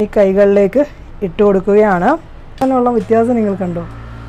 ഈ കൈകളിലേക്ക് ഇട്ട് കൊടുക്കുകയാണ് അതിനുള്ള വ്യത്യാസം നിങ്ങൾ കണ്ടോ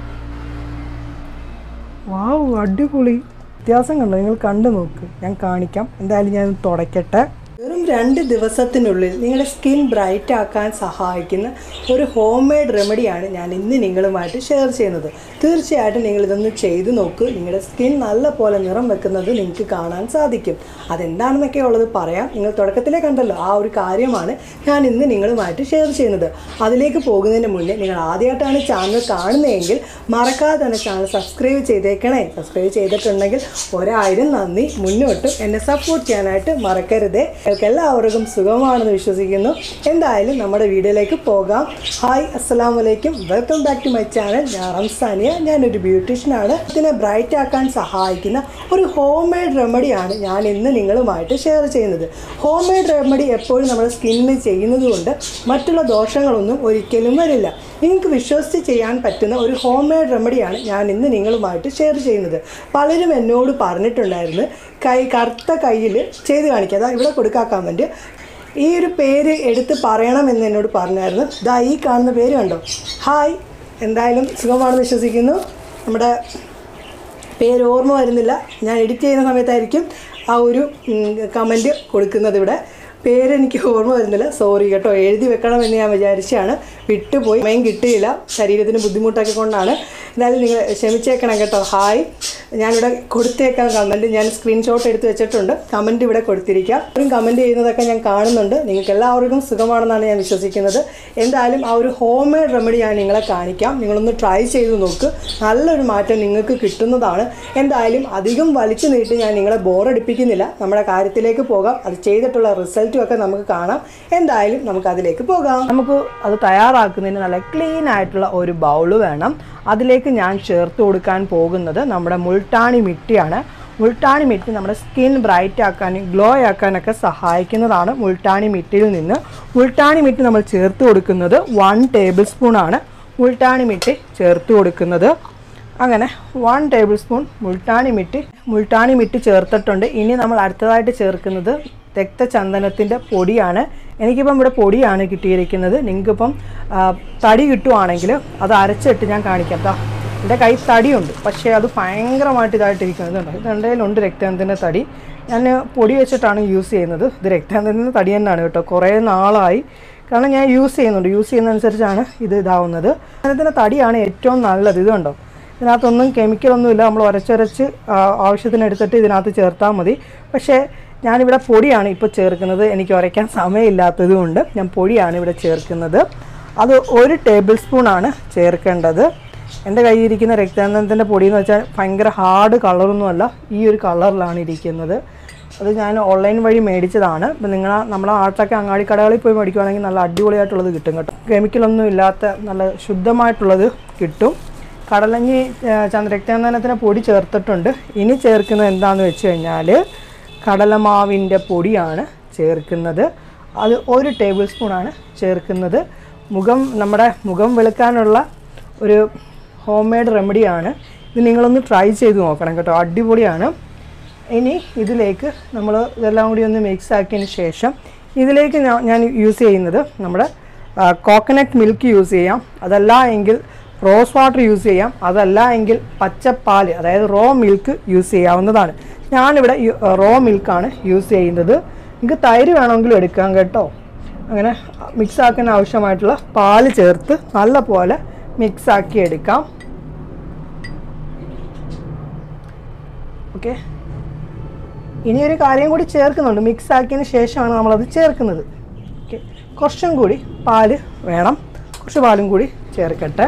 വാവ് അടിപൊളി വ്യത്യാസം കണ്ടോ നിങ്ങൾ കണ്ടു നോക്ക് ഞാൻ കാണിക്കാം എന്തായാലും ഞാൻ തുടയ്ക്കട്ടെ വെറും രണ്ട് ദിവസത്തിനുള്ളിൽ നിങ്ങളുടെ സ്കിൻ ബ്രൈറ്റ് ആക്കാൻ സഹായിക്കുന്ന ഒരു ഹോം മെയ്ഡ് റെമഡിയാണ് ഞാൻ ഇന്ന് നിങ്ങളുമായിട്ട് ഷെയർ ചെയ്യുന്നത് തീർച്ചയായിട്ടും നിങ്ങൾ ഇതൊന്ന് ചെയ്തു നോക്ക് നിങ്ങളുടെ സ്കിൻ നല്ല പോലെ നിറം വെക്കുന്നത് നിങ്ങൾക്ക് കാണാൻ സാധിക്കും അതെന്താണെന്നൊക്കെ ഉള്ളത് പറയാം നിങ്ങൾ തുടക്കത്തിലേ കണ്ടല്ലോ ആ ഒരു കാര്യമാണ് ഞാൻ ഇന്ന് നിങ്ങളുമായിട്ട് ഷെയർ ചെയ്യുന്നത് അതിലേക്ക് പോകുന്നതിന് മുന്നേ നിങ്ങൾ ആദ്യമായിട്ടാണ് ചാനൽ കാണുന്നതെങ്കിൽ മറക്കാതെ തന്നെ ചാനൽ സബ്സ്ക്രൈബ് ചെയ്തേക്കണേ സബ്സ്ക്രൈബ് ചെയ്തിട്ടുണ്ടെങ്കിൽ ഒരായിരം നന്ദി മുന്നോട്ടും എന്നെ സപ്പോർട്ട് ചെയ്യാനായിട്ട് മറക്കരുതേ നിങ്ങൾക്ക് എല്ലാവർക്കും സുഖമാണെന്ന് വിശ്വസിക്കുന്നു എന്തായാലും നമ്മുടെ വീഡിയോയിലേക്ക് പോകാം ഹായ് അസ്സലാം വലൈക്കും welcome back to my channel ഞാൻ റംസാനിയ ഞാനൊരു ബ്യൂട്ടീഷ്യനാണ് ഇതിനെ ബ്രൈറ്റ് ആക്കാൻ സഹായിക്കുന്ന ഒരു ഹോം മെയ്ഡ് റെമഡിയാണ് ഞാൻ ഇന്ന് നിങ്ങളുമായിട്ട് ഷെയർ ചെയ്യുന്നത് ഹോം മെയ്ഡ് റെമഡി എപ്പോഴും നമ്മുടെ സ്കിന്നിന് ചെയ്യുന്നത് കൊണ്ട് മറ്റുള്ള ദോഷങ്ങളൊന്നും ഒരിക്കലും വരില്ല നിങ്ങൾക്ക് വിശ്വസിച്ച് ചെയ്യാൻ പറ്റുന്ന ഒരു ഹോം മെയ്ഡ് റെമഡിയാണ് ഞാൻ ഇന്ന് നിങ്ങളുമായിട്ട് ഷെയർ ചെയ്യുന്നത് പലരും എന്നോട് പറഞ്ഞിട്ടുണ്ടായിരുന്നു കൈ കറുത്ത കയ്യിൽ ചെയ്ത് കാണിക്കുക അതാ ഇവിടെ കൊടുക്കാൻ കമൻറ്റ് ഈ ഒരു പേര് എടുത്ത് പറയണമെന്ന് എന്നോട് പറഞ്ഞായിരുന്നു ഇതാ ഈ കാണുന്ന പേര് കണ്ടോ ഹായ് എന്തായാലും സുഖമാണെന്ന് വിശ്വസിക്കുന്നു നമ്മുടെ പേര് ഓർമ്മ വരുന്നില്ല ഞാൻ എഡിറ്റ് ചെയ്യുന്ന സമയത്തായിരിക്കും ആ ഒരു കമൻറ്റ് കൊടുക്കുന്നത് ഇവിടെ പേര് എനിക്ക് ഓർമ്മ വരുന്നില്ല സോറി കേട്ടോ എഴുതി വെക്കണമെന്ന് ഞാൻ വിചാരിച്ചാണ് വിട്ടുപോയി സമയം കിട്ടിയില്ല ശരീരത്തിന് ബുദ്ധിമുട്ടൊക്കെ കൊണ്ടാണ് എന്തായാലും നിങ്ങൾ ക്ഷമിച്ചേക്കണം കേട്ടോ ഹായ് ഞാനിവിടെ കൊടുത്തേക്കാം കമൻറ്റ് ഞാൻ സ്ക്രീൻഷോട്ട് എടുത്ത് വെച്ചിട്ടുണ്ട് കമൻറ്റ് ഇവിടെ കൊടുത്തിരിക്കാം ഒരു കമൻറ്റ് ചെയ്യുന്നതൊക്കെ ഞാൻ കാണുന്നുണ്ട് നിങ്ങൾക്ക് എല്ലാവർക്കും സുഖമാണെന്നാണ് ഞാൻ വിശ്വസിക്കുന്നത് എന്തായാലും ആ ഒരു ഹോം മെയ്ഡ് റെമഡി ഞാൻ നിങ്ങളെ കാണിക്കാം നിങ്ങളൊന്ന് ട്രൈ ചെയ്ത് നോക്ക് നല്ലൊരു മാറ്റം നിങ്ങൾക്ക് കിട്ടുന്നതാണ് എന്തായാലും അധികം വലിച്ചു നീട്ടി ഞാൻ നിങ്ങളെ ബോറടിപ്പിക്കുന്നില്ല നമ്മുടെ കാര്യത്തിലേക്ക് പോകാം അത് ചെയ്തിട്ടുള്ള റിസൾട്ടും ഒക്കെ നമുക്ക് കാണാം എന്തായാലും നമുക്ക് അതിലേക്ക് പോകാം നമുക്ക് അത് തയ്യാറാക്കുന്നതിന് നല്ല ക്ലീൻ ആയിട്ടുള്ള ഒരു ബൗള് വേണം അതിലേക്ക് ഞാൻ ചേർത്ത് കൊടുക്കാൻ പോകുന്നത് നമ്മുടെ മുൾട്ടാണി മിട്ടിയാണ് മുൾട്ടാണി മിട്ടി നമ്മുടെ സ്കിൻ ബ്രൈറ്റ് ആക്കാനും ഗ്ലോ ആക്കാനൊക്കെ സഹായിക്കുന്നതാണ് മുൾട്ടാണി മിട്ടിയിൽ നിന്ന് മുൾട്ടാണി മിട്ടി നമ്മൾ ചേർത്ത് കൊടുക്കുന്നത് വൺ ടേബിൾ സ്പൂൺ ആണ് മുൾട്ടാണി മിട്ടി ചേർത്ത് കൊടുക്കുന്നത് അങ്ങനെ one tablespoon Multani mitti Multani mitti ചേർത്തിട്ടുണ്ട് ഇനി നമ്മൾ അടുത്തതായിട്ട് ചേർക്കുന്നത് രക്തചന്ദനത്തിൻ്റെ പൊടിയാണ് എനിക്കിപ്പം ഇവിടെ പൊടിയാണ് കിട്ടിയിരിക്കുന്നത് നിങ്ങൾക്കിപ്പം ആ, തടി കിട്ടുവാണെങ്കിൽ അത് അരച്ചിട്ട് ഞാൻ കാണിക്കാം ദാ എൻ്റെ കൈ തടിയുണ്ട് പക്ഷേ അത് ഭയങ്കരമായിട്ട് ഇതായിട്ടിരിക്കുന്നത് ഉണ്ട് ഇത് എൻ്റെ കയ്യിലുണ്ട് രക്തചന്ദനത്തിൻ്റെ തടി ഞാൻ പൊടി വെച്ചിട്ടാണ് യൂസ് ചെയ്യുന്നത് ഇത് രക്തചന്ദനത്തിൻ്റെ തടി തന്നെയാണ് കേട്ടോ കുറേ നാളായി കാരണം ഞാൻ യൂസ് ചെയ്യുന്നുണ്ട് യൂസ് ചെയ്യുന്നതനുസരിച്ചാണ് ഇത് ഇതാവുന്നത് അതിൻ്റെ തടിയാണ് ഏറ്റവും നല്ലത് ഇത് കണ്ടോ ഇതിനകത്തൊന്നും കെമിക്കലൊന്നുമില്ല നമ്മൾ ഉരച്ചുരച്ച് ആ, ആവശ്യത്തിന് എടുത്തിട്ട് ഇതിനകത്ത് ചേർത്താൽ മതി പക്ഷേ ഞാനിവിടെ പൊടിയാണ് ഇപ്പോൾ ചേർക്കുന്നത് എനിക്ക് ഉരയ്ക്കാൻ സമയമില്ലാത്തത് കൊണ്ട് ഞാൻ പൊടിയാണ് ഇവിടെ ചേർക്കുന്നത് അത് ഒരു ടേബിൾ സ്പൂണാണ് ചേർക്കേണ്ടത് എൻ്റെ കയ്യിലിരിക്കുന്ന രക്താനന്ദത്തിൻ്റെ പൊടി എന്ന് വെച്ചാൽ ഭയങ്കര ഹാർഡ് കളറൊന്നുമല്ല ഈ ഒരു കളറിലാണ് ഇരിക്കുന്നത് അത് ഞാൻ ഓൺലൈൻ വഴി മേടിച്ചതാണ് ഇപ്പം നിങ്ങൾ നമ്മളെ ആട്ടൊക്കെ അങ്ങാടി കടകളിൽ പോയി മേടിക്കുവാണെങ്കിൽ നല്ല അടിപൊളിയായിട്ടുള്ളത് കിട്ടും കേട്ടോ കെമിക്കലൊന്നും ഇല്ലാത്ത നല്ല ശുദ്ധമായിട്ടുള്ളത് കിട്ടും കടലഞ്ഞി ചന്ദ്രക്തനന്ദനത്തിന് പൊടി ചേർത്തിട്ടുണ്ട് ഇനി ചേർക്കുന്നത് എന്താണെന്ന് വെച്ച് കഴിഞ്ഞാൽ കടലമാവിൻ്റെ പൊടിയാണ് ചേർക്കുന്നത് അത് ഒരു ടേബിൾ സ്പൂണാണ് ചേർക്കുന്നത് മുഖം നമ്മുടെ മുഖം വെളുക്കാനുള്ള ഒരു ഹോം മെയ്ഡ് റെമഡിയാണ് ഇത് നിങ്ങളൊന്ന് ട്രൈ ചെയ്ത് നോക്കണം കേട്ടോ അടിപൊളിയാണ് ഇനി ഇതിലേക്ക് നമ്മൾ ഇതെല്ലാം കൂടി ഒന്ന് മിക്സ് ആക്കിയതിന് ശേഷം ഇതിലേക്ക് ഞാൻ ഞാൻ യൂസ് ചെയ്യുന്നത് നമ്മുടെ കോക്കനട്ട് മിൽക്ക് യൂസ് ചെയ്യാം അതല്ല എങ്കിൽ റോസ് വാട്ടർ യൂസ് ചെയ്യാം അതല്ല എങ്കിൽ പച്ചപ്പാൽ അതായത് റോ മിൽക്ക് യൂസ് ചെയ്യാവുന്നതാണ് ഞാനിവിടെ റോ മിൽക്കാണ് യൂസ് ചെയ്യുന്നത് നിങ്ങൾക്ക് തൈര് വേണമെങ്കിലും എടുക്കാം കേട്ടോ അങ്ങനെ മിക്സ് ആക്കാൻ ആവശ്യമായിട്ടുള്ള പാല് ചേർത്ത് നല്ല പോലെ മിക്സ് ആക്കി എടുക്കാം ഓക്കെ ഇനി ഒരു കാര്യം കൂടി ചേർക്കുന്നുണ്ട് മിക്സ് ആക്കിയതിന് ശേഷമാണ് നമ്മളത് ചേർക്കുന്നത് ഓക്കെ കുറച്ചും കൂടി പാല് വേണം കുറച്ച് പാലും കൂടി ചേർക്കട്ടെ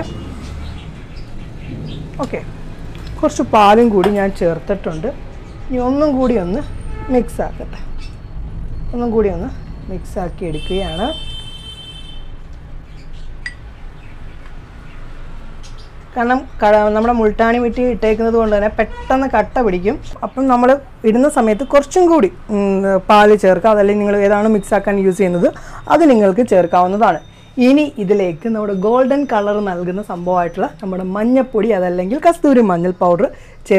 ഓക്കെ കുറച്ച് പാലും കൂടി ഞാൻ ചേർത്തിട്ടുണ്ട് ഇനി ഒന്നും കൂടി ഒന്ന് മിക്സ് ആക്കട്ടെ ഒന്നും കൂടി ഒന്ന് മിക്സ് ആക്കി എടുക്കുകയാണ് കാരണം ക- നമ്മുടെ മുൾട്ടാണി മിട്ടി ഇട്ടേക്കുന്നത് കൊണ്ട് തന്നെ പെട്ടെന്ന് കട്ട പിടിക്കും അപ്പം നമ്മൾ ഇടുന്ന സമയത്ത് കുറച്ചും കൂടി ഉം, പാല് ചേർക്കാം അതല്ലെങ്കിൽ നിങ്ങൾ ഏതാണ് മിക്സ് ആക്കാൻ യൂസ് ചെയ്യുന്നത് അത് നിങ്ങൾക്ക് ചേർക്കാവുന്നതാണ് ഇനി ഇതിലേക്ക് നമ്മുടെ ഗോൾഡൻ കളർ നൽകുന്ന സംഭവമായിട്ടുള്ള നമ്മുടെ മഞ്ഞപ്പൊടി അതല്ലെങ്കിൽ കസ്തൂരി മഞ്ഞൾ പൗഡർ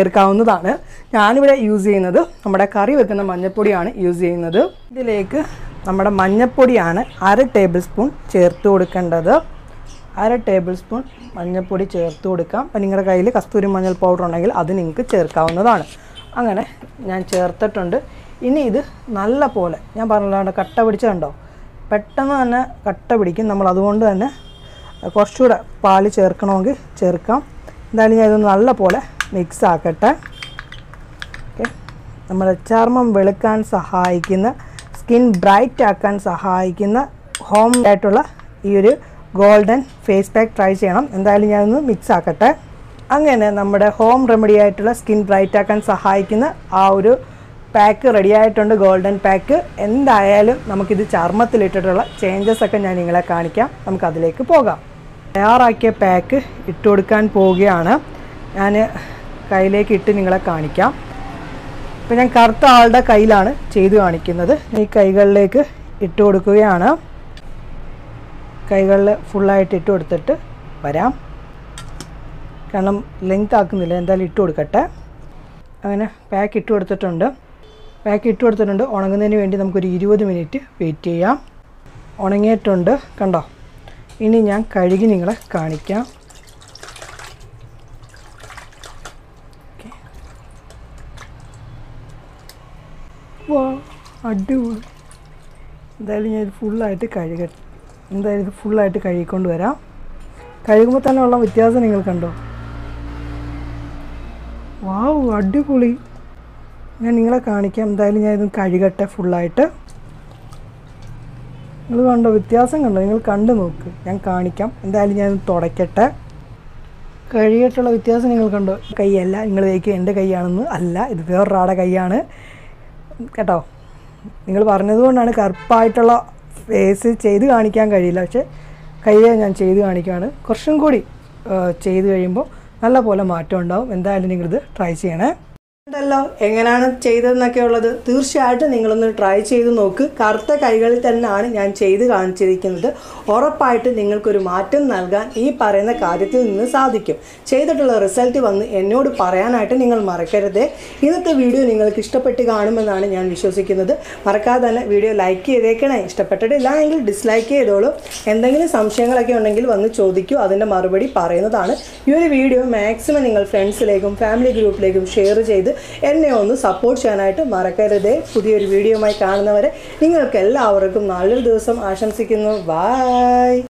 ചേർക്കാവുന്നതാണ് ഞാനിവിടെ യൂസ് ചെയ്യുന്നത് നമ്മുടെ കറി വെക്കുന്ന മഞ്ഞൾപ്പൊടിയാണ് യൂസ് ചെയ്യുന്നത് ഇതിലേക്ക് നമ്മുടെ മഞ്ഞൾപ്പൊടിയാണ് അര ടേബിൾ സ്പൂൺ ചേർത്ത് കൊടുക്കേണ്ടത് അര ടേബിൾ സ്പൂൺ മഞ്ഞൾപ്പൊടി ചേർത്ത് കൊടുക്കാം അപ്പം നിങ്ങളുടെ കയ്യിൽ കസ്തൂരി മഞ്ഞൾ പൗഡർ ഉണ്ടെങ്കിൽ അത് നിങ്ങൾക്ക് ചേർക്കാവുന്നതാണ് അങ്ങനെ ഞാൻ ചേർത്തിട്ടുണ്ട് ഇനി ഇത് നല്ല പോലെ ഞാൻ പറഞ്ഞില്ലാണ്ട് കട്ട പിടിച്ചുണ്ടോ പെട്ടെന്ന് തന്നെ കട്ട പിടിക്കും നമ്മൾ അതുകൊണ്ട് തന്നെ കുറച്ചുകൂടെ പാല് ചേർക്കണമെങ്കിൽ ചേർക്കാം എന്തായാലും ഞാൻ ഇത് നല്ല പോലെ മിക്സ് ആക്കട്ടെ ഓക്കെ നമ്മുടെ ചർമ്മം വെളുക്കാൻ സഹായിക്കുന്ന സ്കിൻ ബ്രൈറ്റ് ആക്കാൻ സഹായിക്കുന്ന ഹോം ആയിട്ടുള്ള ഈ ഒരു ഗോൾഡൻ ഫേസ് പാക്ക് ട്രൈ ചെയ്യണം എന്തായാലും ഞാനൊന്ന് മിക്സ് ആക്കട്ടെ അങ്ങനെ നമ്മുടെ ഹോം റെമഡി ആയിട്ടുള്ള സ്കിൻ ബ്രൈറ്റ് ആക്കാൻ സഹായിക്കുന്ന ആ ഒരു പാക്ക് റെഡി ആയിട്ടുണ്ട് ഗോൾഡൻ പാക്ക് എന്തായാലും നമുക്കിത് ചർമ്മത്തിലിട്ടിട്ടുള്ള ചേഞ്ചസ് ഒക്കെ ഞാൻ നിങ്ങളെ കാണിക്കാം നമുക്കതിലേക്ക് പോകാം തയ്യാറാക്കിയ പാക്ക് ഇട്ട് കൊടുക്കാൻ പോവുകയാണ് ഞാൻ കയ്യിലേക്ക് ഇട്ട് നിങ്ങളെ കാണിക്കാം ഇപ്പം ഞാൻ കറുത്ത ആളുടെ കയ്യിലാണ് ചെയ്ത് കാണിക്കുന്നത് ഈ കൈകളിലേക്ക് ഇട്ട് കൊടുക്കുകയാണ് കൈകളിൽ ഫുള്ളായിട്ട് ഇട്ട് കൊടുത്തിട്ട് വരാം കാരണം ലെങ്ത് ആക്കുന്നില്ല എന്തായാലും ഇട്ട് കൊടുക്കട്ടെ അങ്ങനെ പാക്ക് ഇട്ട് കൊടുത്തിട്ടുണ്ട് പാക്ക് ഇട്ട് കൊടുത്തിട്ടുണ്ട് ഉണങ്ങുന്നതിന് വേണ്ടി നമുക്കൊരു ഇരുപത് മിനിറ്റ് വെയിറ്റ് ചെയ്യാം ഉണങ്ങിയിട്ടുണ്ട് കണ്ടോ ഇനി ഞാൻ കഴുകി നിങ്ങളെ കാണിക്കാം വാ അടിപൊളി എന്തായാലും ഞാൻ ഇത് ഫുള്ളായിട്ട് കഴുക എന്തായാലും ഇത് ഫുള്ളായിട്ട് കഴുകിക്കൊണ്ട് വരാം കഴുകുമ്പോൾ തന്നെ ഉള്ള വ്യത്യാസം നിങ്ങൾ കണ്ടോ വാവ് അടിപൊളി ഞാൻ നിങ്ങളെ കാണിക്കാം എന്തായാലും ഞാൻ ഇത് കഴുകട്ടെ ഫുള്ളായിട്ട് നിങ്ങൾ കണ്ടോ വ്യത്യാസം കണ്ടോ നിങ്ങൾ കണ്ടു നോക്ക് ഞാൻ കാണിക്കാം എന്തായാലും ഞാൻ ഇത് തുടയ്ക്കട്ടെ കഴുകിയിട്ടുള്ള വ്യത്യാസം നിങ്ങൾ കണ്ടോ കൈയല്ല നിങ്ങൾ വിചാരിക്കും എൻ്റെ കൈയാണെന്ന് അല്ല ഇത് വേറൊരാളുടെ കൈയാണ് കേട്ടോ നിങ്ങൾ പറഞ്ഞതുകൊണ്ടാണ് കറുപ്പായിട്ടുള്ള ഫേസ് ചെയ്ത് കാണിക്കാൻ കഴിയില്ല പക്ഷെ കയ്യെ ഞാൻ ചെയ്ത് കാണിക്കുകയാണ് കുറച്ചും കൂടി ആ, ചെയ്ത് കഴിയുമ്പോൾ നല്ല പോലെ മാറ്റം ഉണ്ടാവും എന്തായാലും നിങ്ങളിത് ട്രൈ ചെയ്യണേ ഉണ്ടല്ലോ എങ്ങനെയാണ് ചെയ്തതെന്നൊക്കെ ഉള്ളത് തീർച്ചയായിട്ടും നിങ്ങളൊന്ന് ട്രൈ ചെയ്ത് നോക്ക് കറുത്ത കൈകളിൽ തന്നെയാണ് ഞാൻ ചെയ്ത് കാണിച്ചിരിക്കുന്നത് ഉറപ്പായിട്ട് നിങ്ങൾക്കൊരു മാറ്റം നൽകാൻ ഈ പറയുന്ന കാര്യത്തിൽ നിന്ന് സാധിക്കും ചെയ്തിട്ടുള്ള റിസൾട്ട് വന്ന് എന്നോട് പറയാനായിട്ട് നിങ്ങൾ മറക്കരുത് ഇന്നത്തെ വീഡിയോ നിങ്ങൾക്ക് ഇഷ്ടപ്പെട്ട് കാണുമെന്നാണ് ഞാൻ വിശ്വസിക്കുന്നത് മറക്കാതെ തന്നെ വീഡിയോ ലൈക്ക് ചെയ്തേക്കണേ ഇഷ്ടപ്പെട്ടിട്ടില്ല എങ്കിൽ ഡിസ്ലൈക്ക് ചെയ്തോളൂ എന്തെങ്കിലും സംശയങ്ങളൊക്കെ ഉണ്ടെങ്കിൽ വന്ന് ചോദിക്കൂ അതിൻ്റെ മറുപടി പറയുന്നതാണ് ഈ ഒരു വീഡിയോ മാക്സിമം നിങ്ങൾ ഫ്രണ്ട്സിലേക്കും ഫാമിലി ഗ്രൂപ്പിലേക്കും ഷെയർ ചെയ്ത് എന്നെ ഒന്ന് സപ്പോർട്ട് ചെയ്യാനായിട്ട് മറക്കരുതേ പുതിയൊരു വീഡിയോയുമായി കാണുന്നവരെ നിങ്ങൾക്ക് എല്ലാവർക്കും നല്ലൊരു ദിവസം ആശംസിക്കുന്നു ബൈ